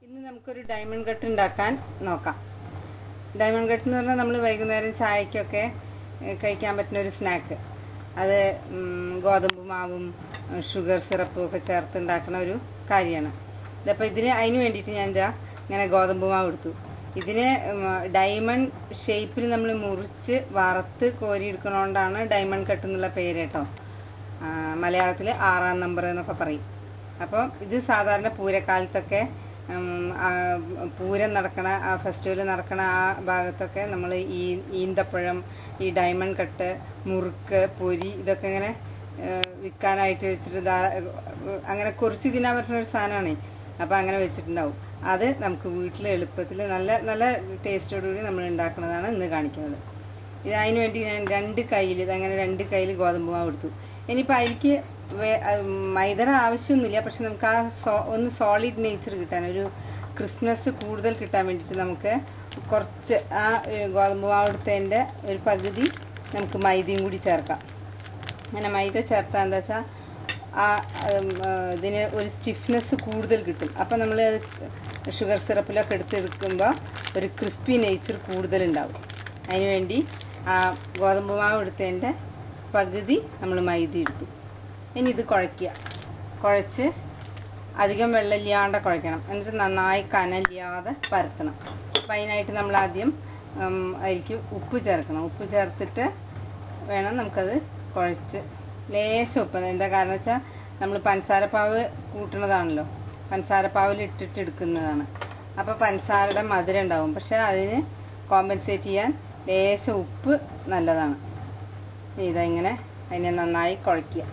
ഇന്ന് നമുക്കൊരു diamond cut ഉണ്ടാക്കാൻ നോക്കാം ഡയമണ്ട് കട്ട് എന്ന് പറഞ്ഞാൽ നമ്മൾ വൈകുന്നേരം ചായക്കൊക്കെ ഏഹ്, കഴിക്കാൻ പറ്റുന്ന ഒരു സ്നാക്ക് അത് ഉം, ഗോതമ്പ് മാവും ഉം, ഷുഗർ സിറപ്പും ഒക്കെ ചേർത്ത് ഉണ്ടാക്കുന്ന ഒരു കാര്യമാണ് ഇതപ്പോൾ ഇതിന് അതിന് വേണ്ടിയിട്ട് ഞാൻ എന്താ ഇങ്ങനെ ഗോതമ്പ് മാവ് എടുത്തു ഇതിന് ഉം, ഡയമണ്ട് ഷേപ്പിൽ നമ്മൾ മുറിച്ച് വറുത്ത് കോരി എടുക്കണോണ്ടാണ് ഡയമണ്ട് കട്ട് എന്നുള്ള പേര് കേട്ടോ മലയാളത്തിൽ ആറാം നമ്പർ എന്നൊക്കെ പറയും അപ്പം ഇത് സാധാരണ പൂരക്കാലത്തൊക്കെ ഉം, ആ, പൂരം നടക്കണ ആ ഫെസ്റ്റിവൽ നടക്കണ ആ ഭാഗത്തൊക്കെ നമ്മൾ ഈ ഈന്തപ്പഴം ഈ ഡയമണ്ട് കട്ട് മുറുക്ക് പൊരി ഇതൊക്കെ ഇങ്ങനെ ഏഹ്, വിൽക്കാനായിട്ട് വെച്ചിട്ട് ദാ- അങ്ങനെ കുറിച്ച് തിന്നാൻ പറ്റുന്ന ഒരു സാധനമാണ് അപ്പം അങ്ങനെ വെച്ചിട്ടുണ്ടാവും അത് നമുക്ക് വീട്ടിൽ എളുപ്പത്തിൽ നല്ല നല്ല ടേസ്റ്റോടുകൂടി നമ്മൾ ഉണ്ടാക്കുന്നതാണ് ഇന്ന് കാണിക്കുന്നത് ഇത് അതിന് വേണ്ടി ഞാൻ രണ്ട് കയ്യിൽ ഇതങ്ങനെ രണ്ട് കയ്യിൽ ഗോതമ്പ് മാവ് എടുത്തു ഇനിയിപ്പോൾ അതിലേക്ക് വേ- അത് മൈദയുടെ ആവശ്യമൊന്നുമില്ല പക്ഷെ നമുക്ക് ആ സോ- ഒന്ന് സോളിഡ് നേച്ചർ കിട്ടാൻ ഒരു ക്രിസ്മസ് കൂടുതൽ കിട്ടാൻ വേണ്ടിയിട്ട് നമുക്ക് കുറച്ച് ആ ഏ, ഗോതമ്പ് മാവ് എടുത്തതിൻ്റെ ഒരു പകുതി നമുക്ക് മൈദയും കൂടി ചേർക്കാം അങ്ങനെ മൈദ ചേർത്താൽ എന്താ വെച്ചാൽ ആ ഉം, ആ, ഇതിന് ഒരു സ്റ്റിഫ്നെസ് കൂടുതൽ കിട്ടും അപ്പം നമ്മൾ ഷുഗർ സിറപ്പിലൊക്കെ എടുത്തെടുക്കുമ്പോൾ ഒരു ക്രിസ്പി നേച്ചർ കൂടുതലുണ്ടാവും അതിന് വേണ്ടി ആ ഗോതമ്പ് മാവ് എടുത്തതിൻ്റെ പകുതി നമ്മൾ മൈദ എടുത്തു ഇനി ഇത് കുഴയ്ക്കുക കുഴച്ച് അധികം വെള്ളമില്ലാണ്ട് കുഴയ്ക്കണം എന്നിട്ട് നന്നായി കനലില്ലാതെ പരത്തണം അപ്പം അതിനായിട്ട് നമ്മൾ ആദ്യം ഉം, അതിലേക്ക് ഉപ്പ് ചേർക്കണം ഉപ്പ് ചേർത്തിട്ട് വേണം നമുക്കത് കുഴച്ച് ലേശം ഉപ്പ് എന്താ കാരണം വെച്ചാൽ നമ്മൾ പഞ്ചസാരപ്പാവ് കൂട്ടുന്നതാണല്ലോ പഞ്ചസാരപ്പാവിൽ ഇട്ടിട്ട് എടുക്കുന്നതാണ് അപ്പോൾ പഞ്ചസാരയുടെ മധുരം ഉണ്ടാവും പക്ഷെ അതിന് കോമ്പൻസേറ്റ് ചെയ്യാൻ ലേശം ഉപ്പ് നല്ലതാണ് ഇനി ഇതാ ഇങ്ങനെ അതിനെ നന്നായി കുഴയ്ക്കുക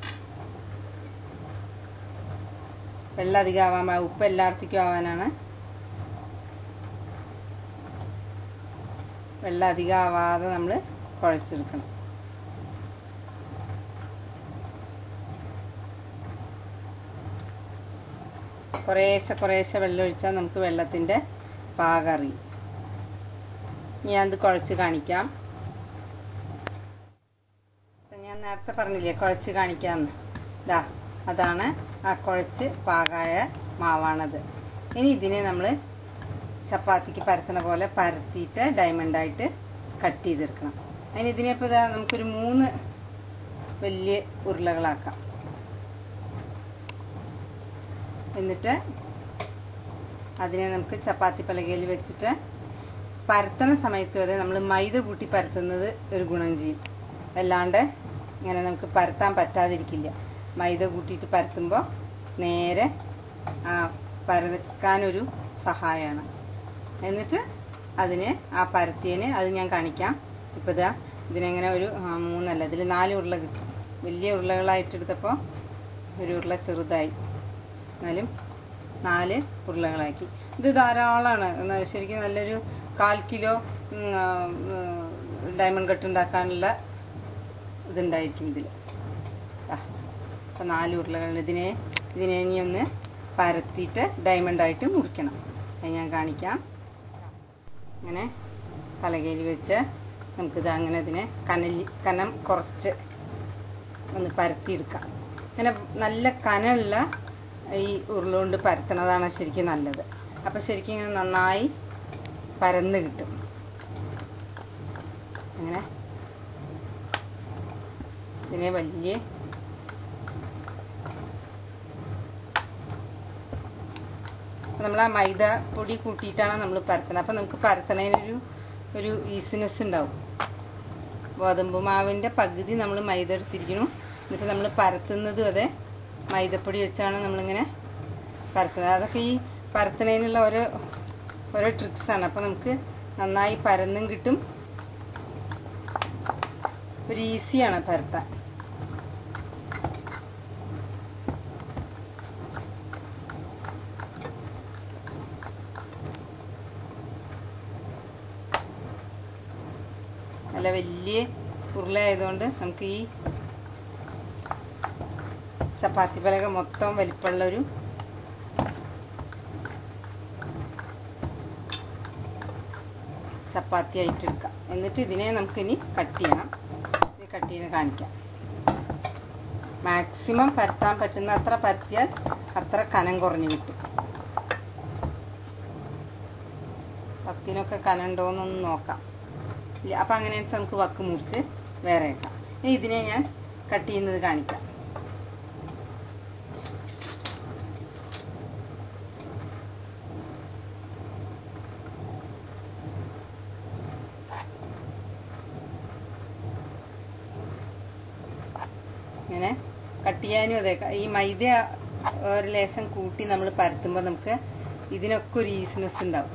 വെള്ളം അധികം ആവാൻ പാ- ഉപ്പ് എല്ലായിടത്തേക്കും ആവാനാണ് വെള്ളം അധികം ആവാതെ നമ്മൾ കുഴച്ചെടുക്കണം കുറേശ്ശെ കുറേശ്ശെ വെള്ളം ഒഴിച്ചാൽ നമുക്ക് വെള്ളത്തിൻ്റെ പാകം അറിയും ഇനി ഞാനത് കുഴച്ച് കാണിക്കാം ഇപ്പൊ ഞാൻ നേരത്തെ പറഞ്ഞില്ലേ കുഴച്ച് കാണിക്കാമെന്ന് ഇതാ അതാണ് ആ കുഴച്ച് പാകായ മാവാണത് ഇനി ഇതിനെ നമ്മൾ ചപ്പാത്തിക്ക് പരത്തണ പോലെ പരത്തിയിട്ട് ഡയമണ്ടായിട്ട് കട്ട് ചെയ്തെടുക്കണം അതിന് ഇതിനിപ്പോൾ ഇതാ നമുക്കൊരു മൂന്ന് വലിയ ഉരുളകളാക്കാം എന്നിട്ട് അതിനെ നമുക്ക് ചപ്പാത്തി പലകയിൽ വെച്ചിട്ട് പരത്തണ സമയത്ത് വരെ നമ്മൾ മൈദ കൂട്ടി പരത്തുന്നത് ഒരു ഗുണം ചെയ്യും അല്ലാണ്ട് ഇങ്ങനെ നമുക്ക് പരത്താൻ പറ്റാതിരിക്കില്ല മൈദ കൂട്ടിയിട്ട് പരത്തുമ്പോൾ നേരെ ആ പരക്കാനൊരു സഹായമാണ് എന്നിട്ട് അതിന് ആ പരത്തിയതിന് അത് ഞാൻ കാണിക്കാം ഇപ്പോൾ ഇതാ ഇതിനെങ്ങനെ ഒരു ആ, മൂന്നല്ല ഇതിൽ നാല് ഉരുള കിട്ടും വലിയ ഉരുളകളായിട്ട് എടുത്തപ്പോൾ ഒരു ഉരുള ചെറുതായി എന്നാലും നാല് ഉരുളകളാക്കി ഇത് ധാരാളമാണ് എന്നാ ശരിക്കും നല്ലൊരു കാൽ കിലോ ഉം, ആ, ഉം, ഡയമണ്ട് കട്ട് ഉണ്ടാക്കാനുള്ള ഇതുണ്ടായിരിക്കും ഇതിൽ അപ്പം നാല് ഉരുളകൾ ഇതിനെ ഇതിനെ ഇനി ഒന്ന് പരത്തിയിട്ട് ഡയമണ്ടായിട്ട് മുറിക്കണം അത് ഞാൻ കാണിക്കാം ഇങ്ങനെ പലകയിൽ വെച്ച് നമുക്കിത് അങ്ങനെ ഇതിനെ കനലി കനം കുറച്ച് ഒന്ന് പരത്തിയെടുക്കാം ഇങ്ങനെ നല്ല കനമുള്ള ഈ ഉരുളുകൊണ്ട് പരത്തണതാണ് ശരിക്കും നല്ലത് അപ്പം ശരിക്കും ഇങ്ങനെ നന്നായി പരന്ന് കിട്ടും അങ്ങനെ ഇതിനെ വലിയ നമ്മൾ ആ മൈദ പൊടി കൂട്ടിയിട്ടാണ് നമ്മൾ പരത്തുന്നത് അപ്പം നമുക്ക് പരത്തണതിനൊരു ഒരു ഈസിനെസ് ഉണ്ടാവും ഗോതമ്പ് മാവിൻ്റെ പകുതി നമ്മൾ മൈദ എടുത്തിരിക്കണം എന്നിട്ട് നമ്മൾ പരത്തുന്നതും അതെ മൈദപ്പൊടി വെച്ചാണ് നമ്മളിങ്ങനെ പരത്തുന്നത് അതൊക്കെ ഈ പരത്തുന്നതിനുള്ള ഓരോ ഓരോ ട്രിക്സാണ് അപ്പം നമുക്ക് നന്നായി പരന്നും കിട്ടും ഒരു ഈസിയാണ് പരത്താൻ നല്ല വലിയ ഉരുളയായതുകൊണ്ട് നമുക്ക് ഈ ചപ്പാത്തി പലക മൊത്തം വലിപ്പമുള്ള ഒരു ചപ്പാത്തി ആയിട്ട് എടുക്കാം എന്നിട്ട് ഇതിനെ നമുക്കിനി കട്ട് ചെയ്യണം ഇത് കട്ട് ചെയ്ത് കാണിക്കാം മാക്സിമം പരത്താൻ പറ്റുന്ന അത്ര പരത്തിയാൽ അത്ര കനം കുറഞ്ഞു കിട്ടും വക്കിനൊക്കെ കനണ്ടോന്നൊന്ന് നോക്കാം ഇല്ല അപ്പം അങ്ങനെ നമുക്ക് വക്ക് മുറിച്ച് വേറെ വെക്കാം ഇനി ഇതിനെ ഞാൻ കട്ട് ചെയ്യുന്നത് കാണിക്കാം ഇങ്ങനെ കട്ട് ചെയ്യാനും അതെ ഈ മൈദ ഒരു ലേശം കൂട്ടി നമ്മൾ പരത്തുമ്പോൾ നമുക്ക് ഇതിനൊക്കെ ഒരു ഈസിനെസ് ഉണ്ടാവും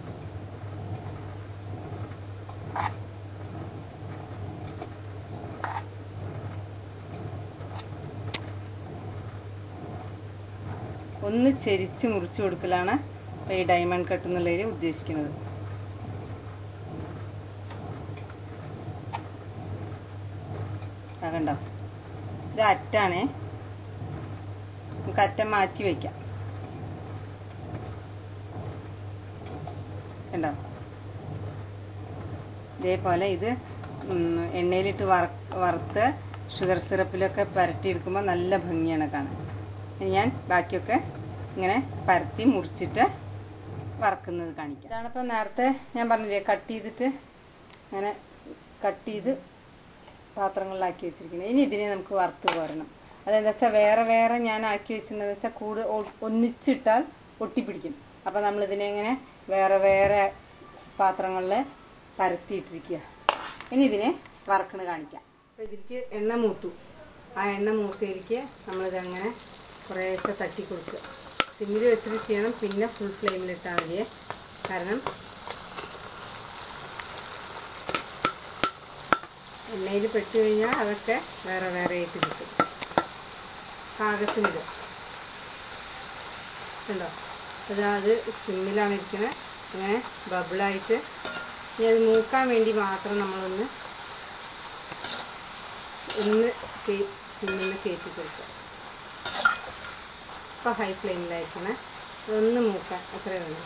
ഒന്ന് ചെരിച്ച് മുറിച്ചു കൊടുക്കലാണ് ഈ ഡയമണ്ട് കട്ട് എന്നുള്ളതിൽ ഉദ്ദേശിക്കുന്നത് കണ്ടോ ഇത് അറ്റാണേ നമുക്ക് അറ്റം മാറ്റി വയ്ക്കാം കണ്ടോ ഇതേപോലെ ഇത് എണ്ണയിലിട്ട് വറുത്ത് ഷുഗർ സിറപ്പിലൊക്കെ പരട്ടിയെടുക്കുമ്പോൾ നല്ല ഭംഗിയാണ് കാണാൻ ഇനി ഞാൻ ബാക്കിയൊക്കെ ഇങ്ങനെ പരത്തി മുറിച്ചിട്ട് വറക്കുന്നത് കാണിക്കാം ഇതാണിപ്പോൾ നേരത്തെ ഞാൻ പറഞ്ഞില്ലേ കട്ട് ചെയ്തിട്ട് അങ്ങനെ കട്ട് ചെയ്ത് പാത്രങ്ങളിലാക്കി വെച്ചിരിക്കുന്നത് ഇനി ഇതിനെ നമുക്ക് വറുത്ത് കോരണം അതെന്താ വെച്ചാൽ വേറെ വേറെ ഞാൻ ആക്കി വെച്ചിട്ടുണ്ടെന്ന് വെച്ചാൽ കൂട് ഒന്നിച്ചിട്ടാൽ ഒട്ടിപ്പിടിക്കും അപ്പം നമ്മളിതിനെ ഇങ്ങനെ വേറെ വേറെ പാത്രങ്ങളിൽ പരത്തിയിട്ടിരിക്കുക ഇനി ഇതിനെ വറക്കണ് കാണിക്കാം അപ്പം ഇതിലേക്ക് എണ്ണ മൂത്തു ആ എണ്ണ മൂത്തയിലേക്ക് നമ്മളിതങ്ങനെ കുറേശ്ശെ തട്ടി കൊടുക്കുക സിമ്മിൽ വെച്ചിട്ട് ചെയ്യണം പിന്നെ ഫുൾ ഫ്ലെയിമിലിട്ടാൽ മതിയേ കാരണം എണ്ണയിൽ പെട്ട് കഴിഞ്ഞാൽ അതൊക്കെ വേറെ വേറെ ആയിട്ട് കിട്ടും പാകത്തിനിത് ഉണ്ടോ അത് അത് സിമ്മിലാണ് ഇരിക്കുന്നത് അങ്ങനെ ബബിളായിട്ട് ഇനി അത് മൂക്കാൻ വേണ്ടി മാത്രം നമ്മളൊന്ന് ഒന്ന് സിമ്മിൽ നിന്ന് കയറ്റി കൊടുക്കുക ഇപ്പോൾ ഹൈ ഫ്ലെയിമിലായിരിക്കണേ ഒന്ന് മൂക്കാൻ അത്രയേ ഉള്ളൂ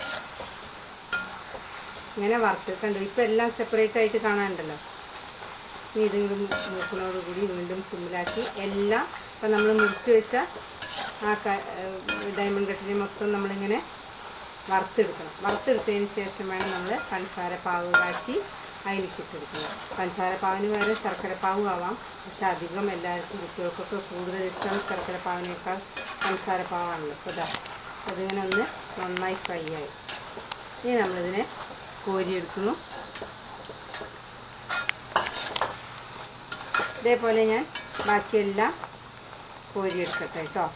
ഇങ്ങനെ വറുത്ത് കണ്ടു ഇപ്പം എല്ലാം സെപ്പറേറ്റ് ആയിട്ട് കാണാനുണ്ടല്ലോ ഇനി ഇതും മൂക്കിനോടുകൂടി വീണ്ടും സിമ്മിലാക്കി എല്ലാം ഇപ്പം നമ്മൾ മുറിച്ച് വെച്ച ആ ഡയമണ്ട് കട്ടിനെ മൊത്തം നമ്മളിങ്ങനെ വറുത്തെടുക്കണം വറുത്തെടുത്തതിന് ശേഷം വേണം നമ്മൾ പഞ്ചസാര പാവ് കാച്ചി അതിലേക്ക് ഇട്ടെടുക്കുന്നത് പഞ്ചസാര പാവിന് പകരം ശർക്കര പാവും ആവാം പക്ഷെ അധികം എല്ലാവർക്കും കുട്ടികൾക്കൊക്കെ കൂടുതൽ ഇഷ്ടം ശർക്കര പാവിനേക്കാൾ പഞ്ചസാര പാവാണല്ലോ അപ്പോൾ ഇതാ അതിങ്ങനെ ഒന്ന് നന്നായി ഫ്രൈ ആയി ഇനി നമ്മളിതിനെ കോരിയെടുക്കുന്നു ഇതേപോലെ ഞാൻ ബാക്കിയെല്ലാം കോരിയെടുക്കട്ടെ കേട്ടോ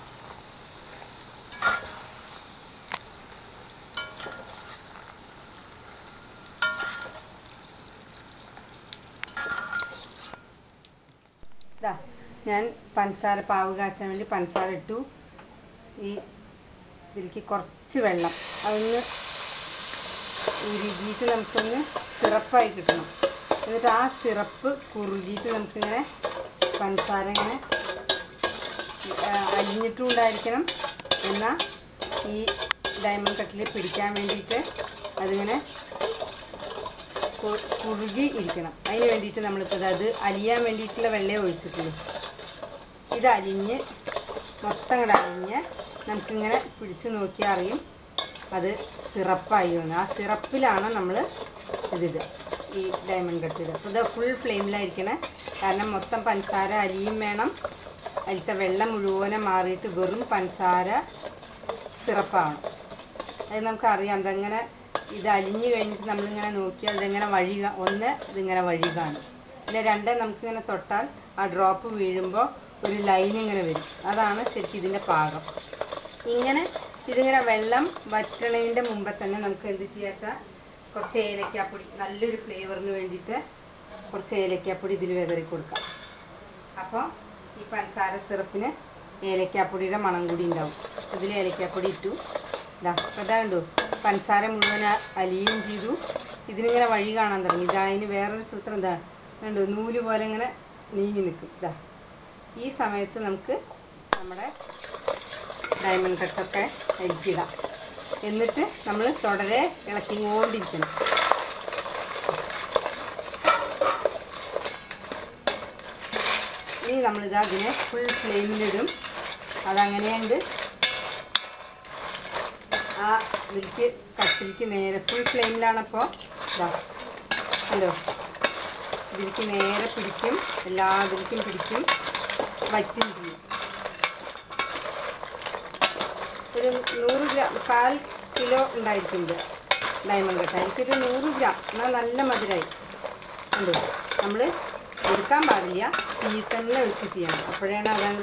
ഇതാ ഞാൻ പഞ്ചസാര പാവ് കാച്ചാൻ വേണ്ടി പഞ്ചസാര ഇട്ടു ഈ ഇതിലേക്ക് കുറച്ച് വെള്ളം അതൊന്ന് ഉരുകിയിട്ട് നമുക്കൊന്ന് സിറപ്പായി കിട്ടണം എന്നിട്ട് ആ സിറപ്പ് കുറുകിയിട്ട് നമുക്കിങ്ങനെ പഞ്ചസാര ഇങ്ങനെ അലിഞ്ഞിട്ടും ഉണ്ടായിരിക്കണം എന്നാൽ ഈ ഡയമണ്ട് കട്ടിൽ പിടിക്കാൻ വേണ്ടിയിട്ട് അതിങ്ങനെ കുറുകി ഇരിക്കണം അതിന് വേണ്ടിയിട്ട് നമ്മളിപ്പോൾ അത് അലിയാൻ വേണ്ടിയിട്ടുള്ള വെള്ളയെ ഒഴിച്ചിട്ടുള്ളൂ ഇത് അലിഞ്ഞ് മൊത്തം കൂടെ അലിഞ്ഞ് നമുക്കിങ്ങനെ പിടിച്ച് നോക്കിയാൽ അറിയും അത് സിറപ്പായി വന്നു ആ സിറപ്പിലാണ് നമ്മൾ ഇതിത് ഈ ഡയമണ്ട് കട്ടിത് അപ്പോൾ ഇത് ഫുൾ ഫ്ലെയിമിലായിരിക്കണേ കാരണം മൊത്തം പഞ്ചസാര അലിയും വേണം അതിലത്തെ വെള്ളം മുഴുവനും മാറിയിട്ട് വെറും പഞ്ചസാര സിറപ്പാവണം അത് നമുക്കറിയാം ഇതെങ്ങനെ ഇത് അലിഞ്ഞു കഴിഞ്ഞിട്ട് നമ്മളിങ്ങനെ നോക്കിയാൽ ഇതെങ്ങനെ വഴി കാ- ഒന്ന് ഇതിങ്ങനെ വഴി കാണും പിന്നെ രണ്ട് നമുക്കിങ്ങനെ തൊട്ടാൽ ആ ഡ്രോപ്പ് വീഴുമ്പോൾ ഒരു ലൈൻ ഇങ്ങനെ വരും അതാണ് ശരിക്കും ഇതിൻ്റെ പാകം ഇങ്ങനെ ഇതിങ്ങനെ വെള്ളം വറ്റണതിൻ്റെ മുമ്പ് തന്നെ നമുക്ക് എന്ത് ചെയ്യാത്ത കുറച്ച് ഏലക്കാപ്പൊടി നല്ലൊരു ഫ്ലേവറിന് വേണ്ടിയിട്ട് കുറച്ച് ഏലക്കാപ്പൊടി ഇതിൽ വിതറി കൊടുക്കാം അപ്പോൾ ഈ പഞ്ചസാര സിറപ്പിന് ഏലക്കാപ്പൊടിയുടെ മണം കൂടി ഉണ്ടാവും അതിൽ ഏലക്കാപ്പൊടി ഇട്ടു ഇതാ അപ്പോൾ ഇതാ കണ്ടു പഞ്ചസാര മുഴുവൻ അ- അലിയും ചെയ്തു ഇതിനിങ്ങനെ വഴി കാണാൻ തുടങ്ങി ഇതാ അതിന് വേറൊരു സൂത്രം എന്താ കണ്ടു നൂല് പോലെ ഇങ്ങനെ നീങ്ങി നിൽക്കും ഇതാ ഈ സമയത്ത് നമുക്ക് നമ്മുടെ ഡയമണ്ട് കട്ടൊക്കെ അരിച്ചിടാം എന്നിട്ട് നമ്മൾ തുടരെ ഇളക്കിക്കൊണ്ടിരിക്കണം ഇനി നമ്മളിത് അതിനെ ഫുൾ ഫ്ലെയിമിലിടും അതങ്ങനെയുണ്ട് ആ ഇതിലേക്ക് കട്ടിലേക്ക് നേരെ ഫുൾ ഫ്ലെയിമിലാണപ്പോൾ ഇതാ ഹലോ ഇതിലേക്ക് നേരെ പിടിക്കും എല്ലാ ഇതിലേക്കും പിടിക്കും വറ്റും ചെയ്യും ഒരു നൂറ് ഗ്രാം കാൽ കിലോ ഉണ്ടായിരിക്കും ഇത് ഡയമണ്ട് കട്ട എനിക്കൊരു നൂറ് ഗ്രാം എന്നാൽ നല്ല മധുരമായി കണ്ടു നമ്മൾ എടുക്കാൻ പാടില്ല തീ തന്നെ വെച്ച് ചെയ്യണം അപ്പോഴാണ് അതുകൊണ്ട്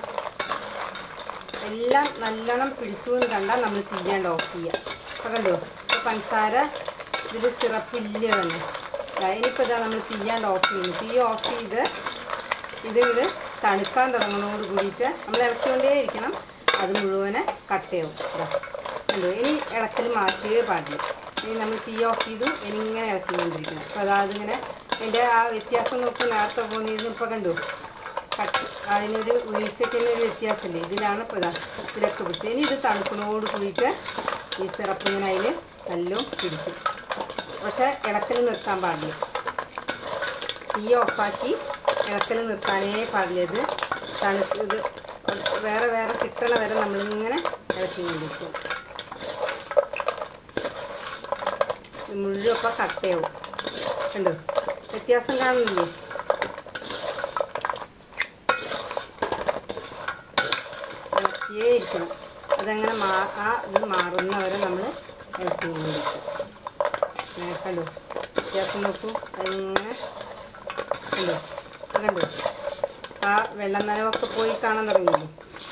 എല്ലാം നല്ലോണം പിടിച്ചു എന്ന് കണ്ടാൽ നമ്മൾ തീയാണ്ട് ഓഫ് ചെയ്യുക അപ്പോൾ കണ്ടോ ഇപ്പോൾ പഞ്ചസാര ഇതിൽ സിറപ്പില്ല തന്നെ ദാ ഇനിയിപ്പോൾ ഇതാ നമ്മൾ തീയാണ്ട് ഓഫ് ചെയ്യുന്നു തീ ഓഫ് ചെയ്ത് ഇതിൽ തണുക്കാൻ തുടങ്ങുന്നതോട് കൂടിയിട്ട് നമ്മൾ ഇളക്കിക്കൊണ്ടേ ഇരിക്കണം അത് മുഴുവനെ കട്ടയാവും ഇതാ കണ്ടോ ഇനി ഇളക്കൽ മാറ്റിയേ പാടില്ല ഇനി നമ്മൾ തീ ഓഫ് ചെയ്തു ഇനി ഇങ്ങനെ ഇളക്കിക്കൊണ്ടിരിക്കണം അപ്പോൾ അതായത് ഇങ്ങനെ അതിൻ്റെ ആ വ്യത്യാസം നോക്കി നേരത്തെ പോകുന്നിരുന്നു ഇപ്പോൾ കണ്ടു കട്ട് അതിനൊരു വീഴ്ചയ്ക്കുന്ന ഒരു വ്യത്യാസമില്ലേ ഇതിലാണ് ഇപ്പോൾ ഇതാ ഇതിലൊക്കെ പിടിച്ചത് ഇനി ഇത് തണുപ്പിനോട് കൂടിയിട്ട് ഈ സിറപ്പ് ഇങ്ങനെ അതിൽ നല്ലോണം പിടിക്കും പക്ഷേ ഇളക്കൽ നിർത്താൻ പാടില്ല തീ ഓഫാക്കി ഇളക്കൽ നിർത്താനേ പാടില്ല ഇത് തണുപ്പ് ഇത് വേറെ വേറെ കിട്ടണ വരെ നമ്മളിങ്ങനെ ഇളക്കിക്കൊണ്ടിരിക്കും ഇത് മുഴുവൻ കട്ടയാവും കണ്ടോ വ്യത്യാസം കാണുന്നില്ലേ ഇളക്കിയേ ഇരിക്കണം അതങ്ങനെ മാ ആ ഇത് മാറുന്നവരെ നമ്മൾ ഇളക്കിക്കൊണ്ടിരിക്കും ഇങ്ങനെ കണ്ടോ വ്യത്യാസം നോക്കൂ അതിങ്ങനെ കണ്ടോ ഇത് കണ്ടോ ആ വെള്ളം നനവൊക്കെ പോയി കാണാൻ തുടങ്ങിയില്ലേ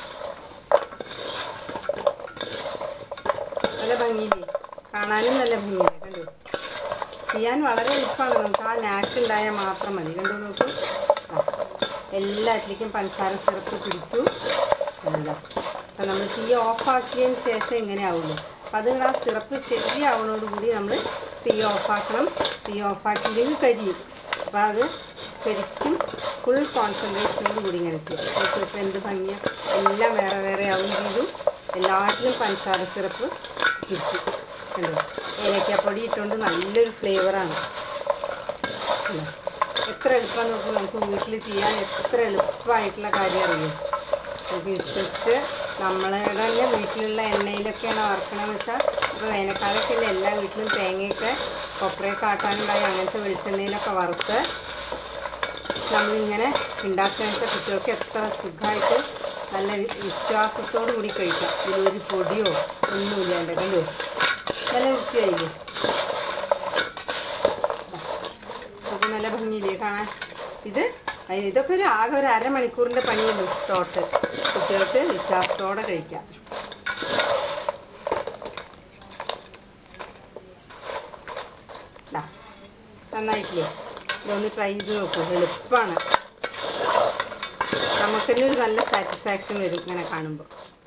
നല്ല ഭംഗിയില്ലേ കാണാനും നല്ല ഭംഗിയില്ലേ കണ്ടോ ചെയ്യാൻ വളരെ എളുപ്പമാണ് നമുക്ക് ആ നാക്ക് ഉണ്ടായാൽ മാത്രം മതി കണ്ടു നോക്കൂ ആ, എല്ലാറ്റിലേക്കും പഞ്ചസാര സിറപ്പ് പിടിച്ചു എന്താ അപ്പം നമ്മൾ തീ ഓഫാക്കിയതിന് ശേഷം ഇങ്ങനെ ആവുള്ളൂ അപ്പം അത് ആ സിറപ്പ് ശരിയാവുന്നതോടുകൂടി നമ്മൾ തീ ഓഫാക്കണം തീ ഓഫാക്കിയില്ലെങ്കിൽ കരിയും അപ്പം അത് ശരിക്കും ഫുൾ കോൺസെൻട്രേഷനോട് കൂടി ഇങ്ങനെ ചെയ്യും ഇപ്പം എന്ത് ഭംഗിയാണ് എല്ലാം വേറെ വേറെ ആവും ചെയ്തു എല്ലാറ്റിലും പഞ്ചസാര സിറപ്പ് കിട്ടി കണ്ടോ ഏലക്കാപ്പൊടി ഇട്ടുകൊണ്ട് നല്ലൊരു ഫ്ലേവറാണ് കണ്ടോ? എത്ര എളുപ്പം നോക്കും നമുക്ക് വീട്ടിൽ ചെയ്യാൻ എത്ര എളുപ്പമായിട്ടുള്ള കാര്യം അറിയും നമുക്ക് വിശ്വസിച്ച് നമ്മളുടെ തന്നെ വീട്ടിലുള്ള എണ്ണയിലൊക്കെയാണ് വറക്കണമെന്ന് വെച്ചാൽ ഇപ്പോൾ വേനൽക്കാലമൊക്കെ അല്ലേ എല്ലാ വീട്ടിലും തേങ്ങയൊക്കെ കൊപ്രയൊക്കെ ആട്ടാനുണ്ടായി അങ്ങനത്തെ വെളിച്ചെണ്ണയിലൊക്കെ വറുത്ത് നമ്മളിങ്ങനെ ഉണ്ടാക്കുന്ന കുട്ടികൾക്ക് എത്ര സുഖമായിട്ട് നല്ല വി- വിശ്വാസത്തോടു കൂടി കഴിക്കാം ഇതിലൊരു പൊടിയോ ഒന്നുമില്ലാണ്ട് കണ്ടോ നല്ല വൃത്തിയായില്ലേ നമുക്ക് നല്ല ഭംഗിയില്ലേ കാണാൻ ഇത് അയ് ഇതൊക്കെ ഒരു ആകെ ഒരു അരമണിക്കൂറിന്റെ പണിയുള്ളൂ തോട്ട് കുട്ടികൾക്ക് വിശ്വാസത്തോടെ കഴിക്കാം ദാ, നന്നായിട്ടില്ലേ ഇതൊന്ന് ട്രൈ ചെയ്ത് നോക്കൂ എളുപ്പമാണ് നമുക്ക് തന്നെ ഒരു നല്ല സാറ്റിസ്ഫാക്ഷൻ വരും ഇങ്ങനെ കാണുമ്പോൾ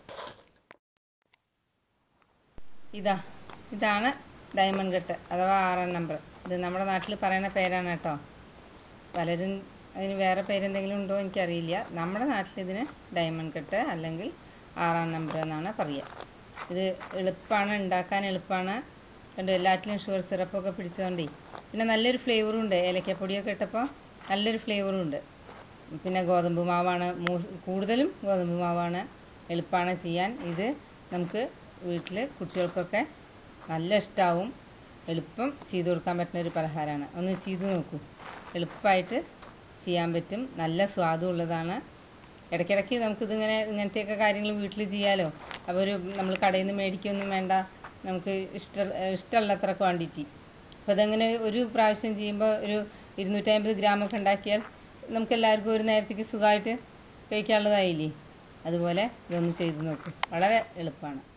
ഇതാ ഇതാണ് ഡയമണ്ട് കട്ട് അഥവാ ആറാം നമ്പർ ഇത് നമ്മുടെ നാട്ടിൽ പറയുന്ന പേരാണ് കേട്ടോ പലരും അതിന് വേറെ പേരെന്തെങ്കിലും ഉണ്ടോ എനിക്കറിയില്ല നമ്മുടെ നാട്ടിൽ ഇതിന് ഡയമണ്ട് കട്ട് അല്ലെങ്കിൽ ആറാം നമ്പർ എന്നാണ് പറയുക ഇത് എളുപ്പമാണ് ഉണ്ടാക്കാൻ എളുപ്പമാണ് കണ്ടു എല്ലാറ്റിലും ഷുഗർ സിറപ്പൊക്കെ പിടിച്ചതുകൊണ്ടേ പിന്നെ നല്ലൊരു ഫ്ലേവറും ഉണ്ട് ഏലക്കപ്പൊടിയൊക്കെ ഇട്ടപ്പോൾ നല്ലൊരു ഫ്ലേവറും ഉണ്ട് പിന്നെ ഗോതമ്പ് മാവാണ് മൂ- കൂടുതലും ഗോതമ്പ് മാവാണ് എളുപ്പമാണ് ചെയ്യാൻ ഇത് നമുക്ക് വീട്ടിൽ കുട്ടികൾക്കൊക്കെ നല്ല ഇഷ്ടമാവും എളുപ്പം ചെയ്തു കൊടുക്കാൻ പറ്റുന്ന ഒരു പലഹാരമാണ് ഒന്ന് ചെയ്തു നോക്കൂ എളുപ്പമായിട്ട് ചെയ്യാൻ പറ്റും നല്ല സ്വാദും ഉള്ളതാണ് ഇടയ്ക്കിടയ്ക്ക് നമുക്കിതിങ്ങനെ ഇങ്ങനത്തെയൊക്കെ കാര്യങ്ങൾ വീട്ടിൽ ചെയ്യാലോ അപ്പോൾ ഒരു നമ്മൾ കടയിൽ നിന്ന് മേടിക്കൊന്നും വേണ്ട നമുക്ക് ഇഷ്ട ഇഷ്ടമുള്ളത്ര ക്വാണ്ടിറ്റി അപ്പോൾ അതങ്ങനെ ഒരു പ്രാവശ്യം ചെയ്യുമ്പോൾ ഒരു ഇരുന്നൂറ്റമ്പത് ഗ്രാമൊക്കെ ഉണ്ടാക്കിയാൽ നമുക്ക് എല്ലാവർക്കും ഒരു നേരത്തേക്ക് സുഖമായിട്ട് കഴിക്കാനുള്ളതായില്ലേ അതുപോലെ ഇതൊന്ന് ചെയ്ത് നോക്കും വളരെ എളുപ്പമാണ്